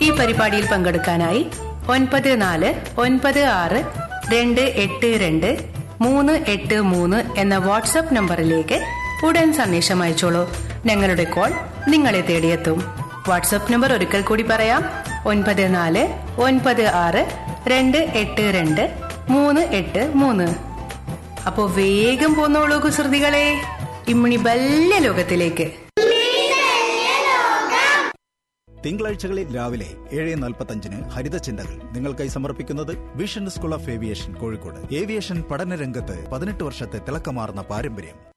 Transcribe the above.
ഈ പരിപാടിയിൽ പങ്കെടുക്കാനായി ഒൻപത് നാല് ഒൻപത് ആറ് രണ്ട് എട്ട് രണ്ട് മൂന്ന് എട്ട് മൂന്ന് എന്ന വാട്സ്ആപ്പ് നമ്പറിലേക്ക് ഉടൻ സന്ദേശം അയച്ചോളൂ ഞങ്ങളുടെ കോൾ നിങ്ങളെ തേടിയെത്തും വാട്സ്ആപ്പ് നമ്പർ ഒരിക്കൽ കൂടി പറയാം ഒൻപത് നാല് ഒൻപത് ആറ് രണ്ട് എട്ട് രണ്ട് മൂന്ന് എട്ട് മൂന്ന് അപ്പോ വേഗം പോന്നോളൂ കുസൃതികളെ ഇമ്മിണി ബല്യ ലോകത്തിലേക്ക് തിങ്കളാഴ്ചകളിൽ രാവിലെ ഏഴ് നാൽപ്പത്തഞ്ചിന് ഹരിത ചിന്തകൾ നിങ്ങൾക്കായി സമർപ്പിക്കുന്നത് vision school of aviation Kozhikode aviation പഠന രംഗത്ത് പതിനെട്ട് വർഷത്തെ തിളക്കമാർന്ന പാരമ്പര്യം